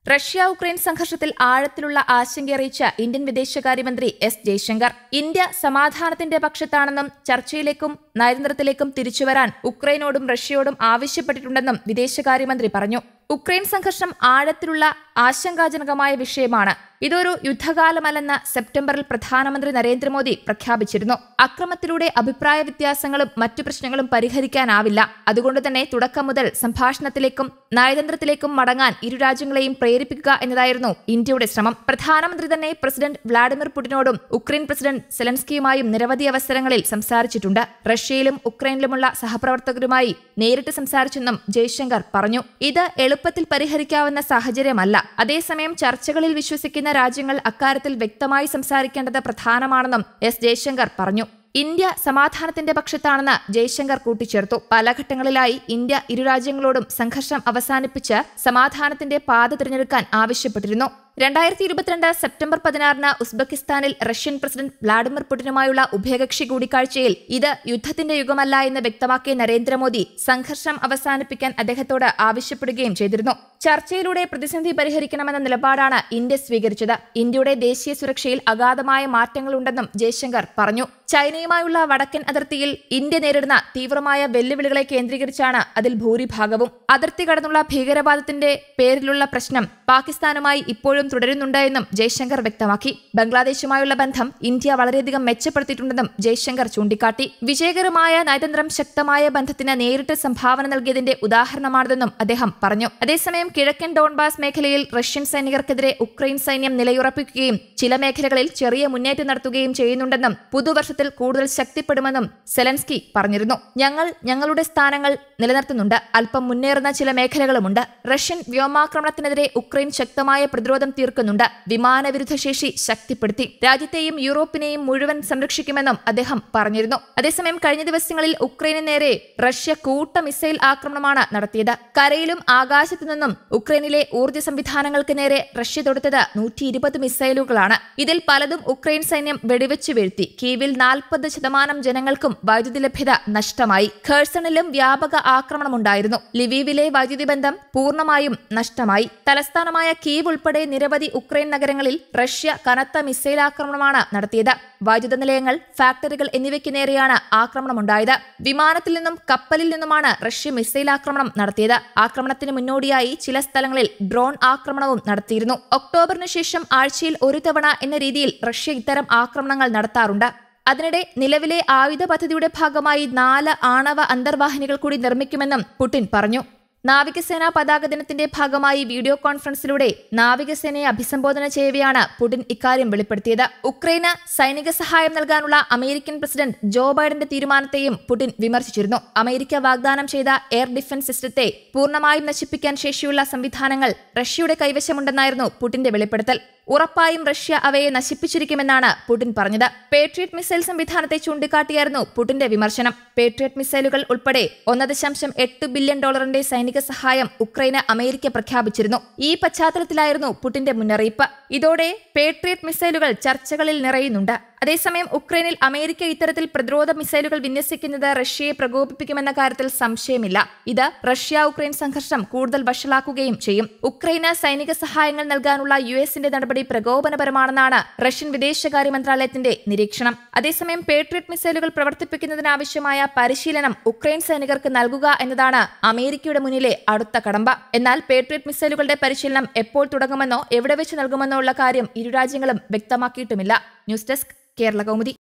Russia Ukraine സംഘർഷത്തിൽ ആഴത്തിലുള്ള ആശങ്കയറിയിച്ച ഇന്ത്യൻ വിദേശകാര്യമന്ത്രി എസ് ജയശങ്കർ ഇന്ത്യ സമാധാനത്തിന്റെ പക്ഷത്താണെന്നും ചർച്ചയിലേക്കും നയതന്ത്രത്തിലേക്കും തിരിച്ചുവരാൻ ഉക്രൈനോടും റഷ്യയോടും ആവശ്യപ്പെട്ടിട്ടുണ്ടെന്നും വിദേശകാര്യമന്ത്രി പറഞ്ഞു ഉക്രൈൻ സംഘർഷം ആഴത്തിലുള്ള ആശങ്കാജനകമായ വിഷയമാണ് ഇതൊരു യുദ്ധകാലമല്ലെന്ന് സെപ്റ്റംബറിൽ പ്രധാനമന്ത്രി നരേന്ദ്രമോദി പ്രഖ്യാപിച്ചിരുന്നു അക്രമത്തിലൂടെ അഭിപ്രായ വ്യത്യാസങ്ങളും മറ്റു പ്രശ്നങ്ങളും പരിഹരിക്കാനാവില്ല അതുകൊണ്ട് തന്നെ തുടക്കം മുതൽ സംഭാഷണത്തിലേക്കും നയതന്ത്രത്തിലേക്കും മടങ്ങാൻ ഇരു രാജ്യങ്ങളെയും പ്രേരിപ്പിക്കുക എന്നതായിരുന്നു ഇന്ത്യയുടെ ശ്രമം പ്രധാനമന്ത്രി തന്നെ പ്രസിഡന്റ് വ്ളാഡിമിർ പുടിനോടും ഉക്രൈൻ പ്രസിഡന്റ് സെലൻസ്കിയുമായും നിരവധി അവസരങ്ങളിൽ സംസാരിച്ചിട്ടുണ്ട് റഷ്യയിലും ഉക്രൈനിലുമുള്ള സഹപ്രവർത്തകരുമായി നേരിട്ട് സംസാരിച്ചെന്നും ജയശങ്കർ പറഞ്ഞു ഇത് എളുപ്പത്തിൽ പരിഹരിക്കാവുന്ന സാഹചര്യമല്ല അതേസമയം ചർച്ചകളിൽ വിശ്വസിക്കുന്ന രാജ്യങ്ങൾ അക്കാര്യത്തിൽ വ്യക്തമായി സംസാരിക്കേണ്ടത് പ്രധാനമാണെന്നും എസ് ജയശങ്കർ പറഞ്ഞു ഇന്ത്യ സമാധാനത്തിന്റെ പക്ഷത്താണെന്ന് ജയശങ്കർ കൂട്ടിച്ചേർത്തു പല ഘട്ടങ്ങളിലായി ഇന്ത്യ ഇരു രാജ്യങ്ങളോടും സംഘർഷം അവസാനിപ്പിച്ച് സമാധാനത്തിന്റെ പാത തിരഞ്ഞെടുക്കാൻ ആവശ്യപ്പെട്ടിരുന്നു രണ്ടായിരത്തി ഇരുപത്തിരണ്ട് സെപ്റ്റംബർ പതിനാറിന് ഉസ്ബെക്കിസ്ഥാനിൽ റഷ്യൻ പ്രസിഡന്റ് വ്ളാഡിമിർ പുടിനുമായുള്ള ഉഭയകക്ഷി കൂടിക്കാഴ്ചയിൽ ഇത് യുദ്ധത്തിന്റെ യുഗമല്ല എന്ന് വ്യക്തമാക്കിയ നരേന്ദ്രമോദി സംഘർഷം അവസാനിപ്പിക്കാൻ അദ്ദേഹത്തോട് ആവശ്യപ്പെടുകയും ചെയ്തിരുന്നു ചർച്ചയിലൂടെ പ്രതിസന്ധി പരിഹരിക്കണമെന്ന നിലപാടാണ് ഇന്ത്യ സ്വീകരിച്ചത് ഇന്ത്യയുടെ ദേശീയ സുരക്ഷയിൽ അഗാധമായ മാറ്റങ്ങളുണ്ടെന്നും ജയശങ്കർ പറഞ്ഞു ചൈനയുമായുള്ള വടക്കൻ അതിർത്തിയിൽ ഇന്ത്യ നേരിടുന്ന തീവ്രമായ വെല്ലുവിളികളെ കേന്ദ്രീകരിച്ചാണ് അതിൽ ഭൂരിഭാഗവും അതിർത്തി കടന്നുള്ള ഭീകരവാദത്തിന്റെ പേരിലുള്ള പ്രശ്നം പാകിസ്ഥാനുമായി ഇപ്പോഴും തുടരുന്നുണ്ട് എന്നും ജയശങ്കർ വ്യക്തമാക്കി ബംഗ്ലാദേശുമായുള്ള ബന്ധം ഇന്ത്യ വളരെയധികം മെച്ചപ്പെടുത്തിയിട്ടുണ്ടെന്നും ജയശങ്കർ ചൂണ്ടിക്കാട്ടി വിജയകരമായ നയതന്ത്രം ശക്തമായ ബന്ധത്തിന് നേരിട്ട് സംഭാവന നൽകിയതിന്റെ ഉദാഹരണമാണിതെന്നും അദ്ദേഹം പറഞ്ഞു അതേസമയം കിഴക്കൻ ഡോൺബാസ് മേഖലയിൽ റഷ്യൻ സൈനികർക്കെതിരെ ഉക്രൈൻ സൈന്യം നിലയുറപ്പിക്കുകയും ചില മേഖലകളിൽ ചെറിയ മുന്നേറ്റം നടത്തുകയും ചെയ്യുന്നുണ്ടെന്നും പുതുവർഷത്തിൽ കൂടുതൽ ശക്തിപ്പെടുമെന്നും സെലൻസ്കി പറഞ്ഞിരുന്നു ഞങ്ങൾ ഞങ്ങളുടെ സ്ഥാനങ്ങൾ നിലനിർത്തുന്നുണ്ട് അല്പം മുന്നേറുന്ന ചില മേഖലകളുമുണ്ട് റഷ്യൻ വ്യോമാക്രമണത്തിനെതിരെ ഉക്രൈൻ ശക്തമായ പ്രതിരോധം തീർക്കുന്നുണ്ട് വിമാനവിരുദ്ധ ശേഷി ശക്തിപ്പെടുത്തി രാജ്യത്തെയും യൂറോപ്പിനെയും മുഴുവൻ സംരക്ഷിക്കുമെന്നും അദ്ദേഹം പറഞ്ഞിരുന്നു അതേസമയം കഴിഞ്ഞ ദിവസങ്ങളിൽ ഉക്രൈനു നേരെ റഷ്യ കൂട്ട മിസൈൽ ആക്രമണമാണ് നടത്തിയത് കരയിലും ആകാശത്തു നിന്നും ഉക്രൈനിലെ ഊർജ്ജ സംവിധാനങ്ങൾക്ക് നേരെ റഷ്യ തൊടുത്തത് നൂറ്റി ഇരുപത് മിസൈലുകളാണ് ഇതിൽ പലതും ഉക്രൈൻ സൈന്യം വെടിവെച്ച് വീഴ്ത്തി കീവിൽ നാൽപ്പത് ശതമാനം ജനങ്ങൾക്കും വൈദ്യുതി ലഭ്യത നഷ്ടമായി ഖേഴ്സണിലും വ്യാപക ആക്രമണമുണ്ടായിരുന്നു ലിവീവിലെ വൈദ്യുതി ബന്ധം പൂർണ്ണമായും നഷ്ടമായി തലസ്ഥാനമായ കീവ് ഉൾപ്പെടെ നിരവധി ഉക്രൈൻ നഗരങ്ങളിൽ റഷ്യ കനത്ത മിസൈൽ ആക്രമണമാണ് നടത്തിയത് വൈദ്യുത നിലയങ്ങൾ ഫാക്ടറികൾ എന്നിവയ്ക്ക് നേരെയാണ് ആക്രമണമുണ്ടായത് വിമാനത്തിൽ നിന്നും കപ്പലിൽ നിന്നുമാണ് റഷ്യ മിസൈൽ ആക്രമണം നടത്തിയത് ആക്രമണത്തിന് മുന്നോടിയായി ചില സ്ഥലങ്ങളിൽ ഡ്രോൺ ആക്രമണവും നടത്തിയിരുന്നു ഒക്ടോബറിന് ശേഷം ആഴ്ചയിൽ ഒരു തവണ എന്ന രീതിയിൽ റഷ്യ ഇത്തരം ആക്രമണങ്ങൾ നടത്താറുണ്ട് അതിനിടെ നിലവിലെ ആയുധ പദ്ധതിയുടെ ഭാഗമായി നാല് ആണവ അന്തർവാഹിനികൾ കൂടി നിർമ്മിക്കുമെന്നും പുടിൻ പറഞ്ഞു നാവികസേനാ പതാക ദിനത്തിന്റെ ഭാഗമായി വീഡിയോ കോൺഫറൻസിലൂടെ നാവികസേനയെ അഭിസംബോധന ചെയ്യവെയാണ് പുടിൻ ഇക്കാര്യം വെളിപ്പെടുത്തിയത് ഉക്രൈന് സൈനിക സഹായം നൽകാനുള്ള അമേരിക്കൻ പ്രസിഡന്റ് ജോ ബൈഡന്റെ തീരുമാനത്തെയും പുടിൻ വിമർശിച്ചിരുന്നു അമേരിക്ക വാഗ്ദാനം ചെയ്ത എയർ ഡിഫൻസ് സിസ്റ്റത്തെ പൂർണ്ണമായും നശിപ്പിക്കാൻ ശേഷിയുള്ള സംവിധാനങ്ങൾ റഷ്യയുടെ കൈവശമുണ്ടെന്നായിരുന്നു പുടിന്റെ വെളിപ്പെടുത്തൽ ഉറപ്പായും റഷ്യ അവയെ നശിപ്പിച്ചിരിക്കുമെന്നാണ് പുടിൻ പറഞ്ഞത് പേട്രിയറ്റ് മിസൈൽ സംവിധാനത്തെ ചൂണ്ടിക്കാട്ടിയായിരുന്നു പുടിന്റെ വിമർശനം പേട്രിയറ്റ് മിസൈലുകൾ ഉൾപ്പെടെ ഒന്ന് ദശാംശം എട്ട് ബില്യൺ ഡോളറിന്റെ സൈനിക സഹായം ഉക്രൈന് അമേരിക്ക പ്രഖ്യാപിച്ചിരുന്നു ഈ പശ്ചാത്തലത്തിലായിരുന്നു പുടിന്റെ മുന്നറിയിപ്പ് ഇതോടെ പേട്രിയറ്റ് മിസൈലുകൾ ചർച്ചകളിൽ നിറയുന്നുണ്ട് അതേസമയം ഉക്രൈനിൽ അമേരിക്ക ഇത്തരത്തിൽ പ്രതിരോധ മിസൈലുകൾ വിന്യസിക്കുന്നത് റഷ്യയെ പ്രകോപിപ്പിക്കുമെന്ന കാര്യത്തിൽ സംശയമില്ല ഇത് റഷ്യ ഉക്രൈൻ സംഘർഷം കൂടുതൽ വഷളാക്കുകയും ചെയ്യും ഉക്രൈന് സൈനിക സഹായങ്ങൾ നൽകാനുള്ള യു എസിന്റെ നടപടി പ്രകോപനപരമാണെന്നാണ് റഷ്യൻ വിദേശകാര്യ മന്ത്രാലയത്തിന്റെ നിരീക്ഷണം അതേസമയം പേട്രിയറ്റ് മിസൈലുകൾ പ്രവർത്തിപ്പിക്കുന്നതിനാവശ്യമായ പരിശീലനം ഉക്രൈൻ സൈനികർക്ക് നൽകുക എന്നതാണ് അമേരിക്കയുടെ മുന്നിലെ അടുത്ത കടമ്പ എന്നാൽ പേട്രിയറ്റ് മിസൈലുകളുടെ പരിശീലനം എപ്പോൾ തുടങ്ങുമെന്നോ എവിടെ വെച്ച് നൽകുമെന്നോ ഉള്ള കാര്യം ഇരു രാജ്യങ്ങളും വ്യക്തമാക്കിയിട്ടുമില്ല ന്യൂസ് ഡെസ്ക് കേരള കൗമുദി